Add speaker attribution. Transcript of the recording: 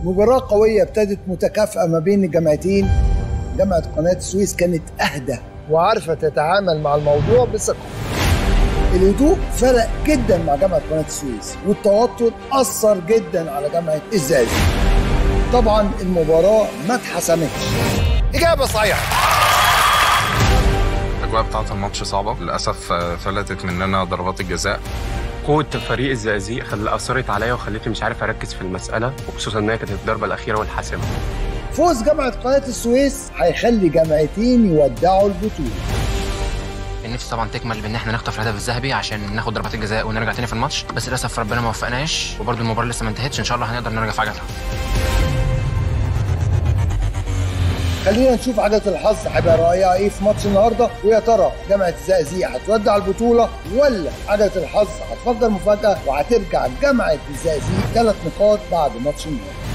Speaker 1: مباراة قوية ابتدت متكافئة ما بين الجامعتين جامعة قناة السويس كانت أهدى وعارفة تتعامل مع الموضوع بثقة الهدوء فرق جدا مع جامعة قناة السويس والتوتر أثر جدا على جامعة الزقازيق طبعا المباراة ما اتحسمتش
Speaker 2: إجابة صحيحة
Speaker 3: الاجواء بتاعه الماتش صعبه للاسف آه، فلتت مننا ضربات الجزاء
Speaker 4: قوة فريق الزقازيق خل أثرت عليا وخلتني مش عارف أركز في المسألة وخصوصا إنها كانت الضربة الأخيرة والحاسمة.
Speaker 1: فوز جامعة قناة السويس هيخلي جامعتين يودعوا البطولة
Speaker 5: نفسي طبعا تكمل بان احنا نخطف الهدف الذهبي عشان ناخد ضربات الجزاء ونرجع تاني في الماتش بس للاسف ربنا ما وفقناش وبرده المباراه لسه ما انتهتش ان شاء الله هنقدر نرجع في عجلها
Speaker 1: خلينا نشوف عجلة الحظ هيبقى رأيها ايه في ماتش النهارده ويا ترى جامعة الزقازيق هتودع البطولة ولا عجلة الحظ هتفجر مفاجأة وهترجع جامعة الزقازيق ثلاث نقاط بعد ماتش النهارده